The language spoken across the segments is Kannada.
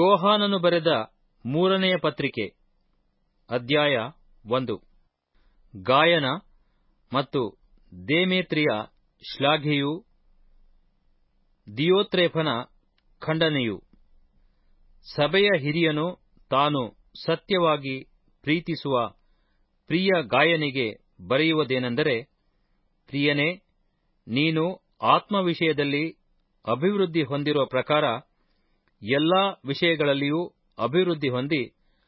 ಯೋಹಾನನು ಬರೆದ ಮೂರನೆಯ ಪತ್ರಿಕೆ ಅಧ್ಯಾಯ ಒಂದು ಗಾಯನ ಮತ್ತು ದೇಮೇತ್ರಿಯ ಶ್ಲಾಘೆಯು ದಿಯೋತ್ರೇಫನ ಖಂಡನೆಯು ಸಭೆಯ ಹಿರಿಯನು ತಾನು ಸತ್ಯವಾಗಿ ಪ್ರೀತಿಸುವ ಪ್ರಿಯ ಗಾಯನಿಗೆ ಬರೆಯುವುದೇನೆಂದರೆ ಪ್ರಿಯನೇ ನೀನು ಆತ್ಮ ವಿಷಯದಲ್ಲಿ ಅಭಿವೃದ್ಧಿ ಹೊಂದಿರುವ ಪ್ರಕಾರ ಎಲ್ಲಾ ವಿಷಯಗಳಲ್ಲಿಯೂ ಅಭಿವೃದ್ಧಿ ಹೊಂದಿ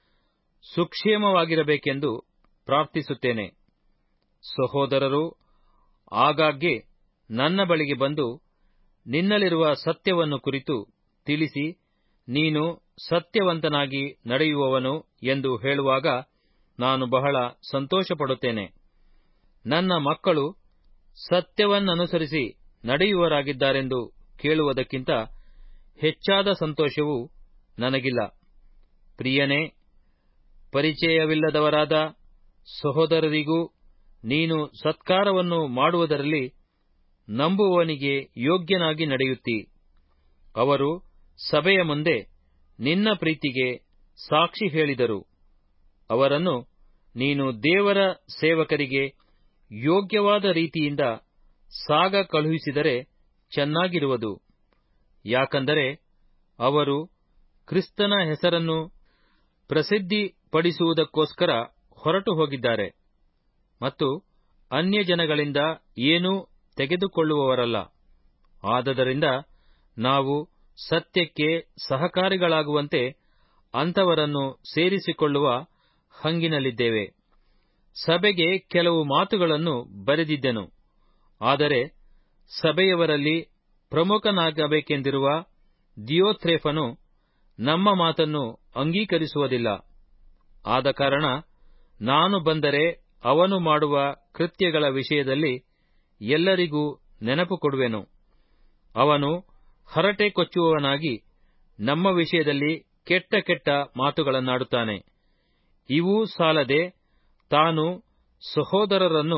ಸುಕ್ಷೇಮವಾಗಿರಬೇಕೆಂದು ಪ್ರಾರ್ಥಿಸುತ್ತೇನೆ ಸಹೋದರರು ಆಗಾಗ್ಗೆ ನನ್ನ ಬಳಿಗೆ ಬಂದು ನಿನ್ನಲ್ಲಿರುವ ಸತ್ಯವನ್ನು ಕುರಿತು ತಿಳಿಸಿ ನೀನು ಸತ್ಯವಂತನಾಗಿ ನಡೆಯುವವನು ಎಂದು ಹೇಳುವಾಗ ನಾನು ಬಹಳ ಸಂತೋಷಪಡುತ್ತೇನೆ ನನ್ನ ಮಕ್ಕಳು ಸತ್ಯವನ್ನನುಸರಿಸಿ ನಡೆಯುವರಾಗಿದ್ದಾರೆಂದು ಕೇಳುವುದಕ್ಕಿಂತ ಹೆಚ್ಚಾದ ಸಂತೋಷವು ನನಗಿಲ್ಲ ಪ್ರಿಯನೇ ಪರಿಚಯವಿಲ್ಲದವರಾದ ಸಹೋದರರಿಗೂ ನೀನು ಸತ್ಕಾರವನ್ನು ಮಾಡುವುದರಲ್ಲಿ ನಂಬುವವನಿಗೆ ಯೋಗ್ಯನಾಗಿ ನಡೆಯುತ್ತಿ ಅವರು ಸಭೆಯ ಮುಂದೆ ನಿನ್ನ ಪ್ರೀತಿಗೆ ಸಾಕ್ಷಿ ಹೇಳಿದರು ಅವರನ್ನು ನೀನು ದೇವರ ಸೇವಕರಿಗೆ ಯೋಗ್ಯವಾದ ರೀತಿಯಿಂದ ಸಾಗ ಕಳುಹಿಸಿದರೆ ಚೆನ್ನಾಗಿರುವುದು ಯಾಕಂದರೆ ಅವರು ಕ್ರಿಸ್ತನ ಹೆಸರನ್ನು ಪ್ರಸಿದ್ಧಿಪಡಿಸುವುದಕ್ಕೋಸ್ಕರ ಹೊರಟು ಹೋಗಿದ್ದಾರೆ ಮತ್ತು ಅನ್ಯಜನಗಳಿಂದ ಏನೂ ತೆಗೆದುಕೊಳ್ಳುವವರಲ್ಲ ಆದದರಿಂದ ನಾವು ಸತ್ಯಕ್ಕೆ ಸಹಕಾರಿಗಳಾಗುವಂತೆ ಅಂಥವರನ್ನು ಸೇರಿಸಿಕೊಳ್ಳುವ ಹಂಗಿನಲ್ಲಿದ್ದೇವೆ ಸಭೆಗೆ ಕೆಲವು ಮಾತುಗಳನ್ನು ಬರೆದಿದ್ದೆನು ಆದರೆ ಸಭೆಯವರಲ್ಲಿ ಪ್ರಮುಖನಾಗಬೇಕೆಂದಿರುವ ದಿಯೋತ್ರೇಫನು ನಮ್ಮ ಮಾತನ್ನು ಅಂಗೀಕರಿಸುವುದಿಲ್ಲ ಆದ ಕಾರಣ ನಾನು ಬಂದರೆ ಅವನು ಮಾಡುವ ಕೃತ್ಯಗಳ ವಿಷಯದಲ್ಲಿ ಎಲ್ಲರಿಗೂ ನೆನಪು ಕೊಡುವೆನು ಅವನು ಹರಟೆ ಕೊಚ್ಚುವವನಾಗಿ ನಮ್ಮ ವಿಷಯದಲ್ಲಿ ಕೆಟ್ಟ ಕೆಟ್ಟ ಮಾತುಗಳನ್ನಾಡುತ್ತಾನೆ ಇವೂ ಸಾಲದೆ ತಾನು ಸಹೋದರರನ್ನು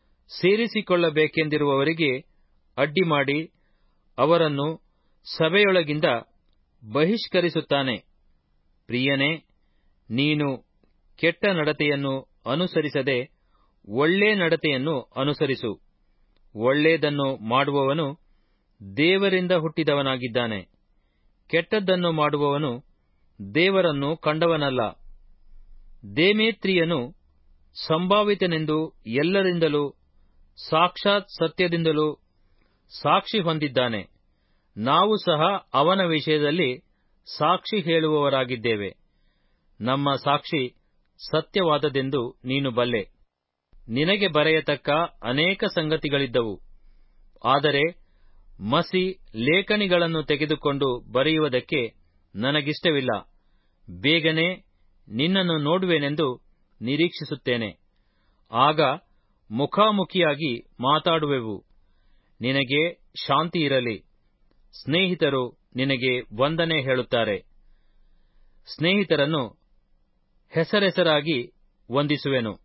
ಸೇರಿಸಿಕೊಳ್ಳಬೇಕೆಂದಿರುವವರಿಗೆ ಅಡ್ಡಿಮಾಡಿ ಅವರನ್ನು ಸಭೆಯೊಳಗಿಂದ ಬಹಿಷ್ಕರಿಸುತ್ತಾನೆ ಪ್ರಿಯನೇ ನೀನು ಕೆಟ್ಟ ನಡತೆಯನ್ನು ಅನುಸರಿಸದೆ ಒಳ್ಳೇ ನಡತೆಯನ್ನು ಅನುಸರಿಸು ಒಳ್ಳೆಯದನ್ನು ಮಾಡುವವನು ದೇವರಿಂದ ಹುಟ್ಟಿದವನಾಗಿದ್ದಾನೆ ಕೆಟ್ಟದ್ದನ್ನು ಮಾಡುವವನು ದೇವರನ್ನು ಕಂಡವನಲ್ಲ ದೇಮೇತ್ರಿಯನು ಸಂಭಾವಿತನೆಂದು ಎಲ್ಲರಿಂದಲೂ ಸಾಕ್ಷಾತ್ ಸತ್ಯದಿಂದಲೂ ಸಾಕ್ಷಿ ಹೊಂದಿದ್ದಾನೆ ನಾವು ಸಹ ಅವನ ವಿಷಯದಲ್ಲಿ ಸಾಕ್ಷಿ ಹೇಳುವವರಾಗಿದ್ದೇವೆ ನಮ್ಮ ಸಾಕ್ಷಿ ಸತ್ಯವಾದದೆಂದು ನೀನು ಬಲ್ಲೆ ನಿನಗೆ ಬರೆಯತಕ್ಕ ಅನೇಕ ಸಂಗತಿಗಳಿದ್ದವು ಆದರೆ ಮಸಿ ಲೇಖನಿಗಳನ್ನು ತೆಗೆದುಕೊಂಡು ಬರೆಯುವುದಕ್ಕೆ ನನಗಿಷ್ಟವಿಲ್ಲ ಬೇಗನೆ ನಿನ್ನನ್ನು ನೋಡುವೆನೆಂದು ನಿರೀಕ್ಷಿಸುತ್ತೇನೆ ಆಗ ಮುಖಾಮುಖಿಯಾಗಿ ಮಾತಾಡುವೆವು ನಿನಗೆ ಶಾಂತಿ ಇರಲಿ ಸ್ನೇಹಿತರು ನಿನಗೆ ವಂದನೆ ಹೇಳುತ್ತಾರೆ ಸ್ನೇಹಿತರನ್ನು ಹೆಸರೆಸರಾಗಿ ವಂದಿಸುವೆನು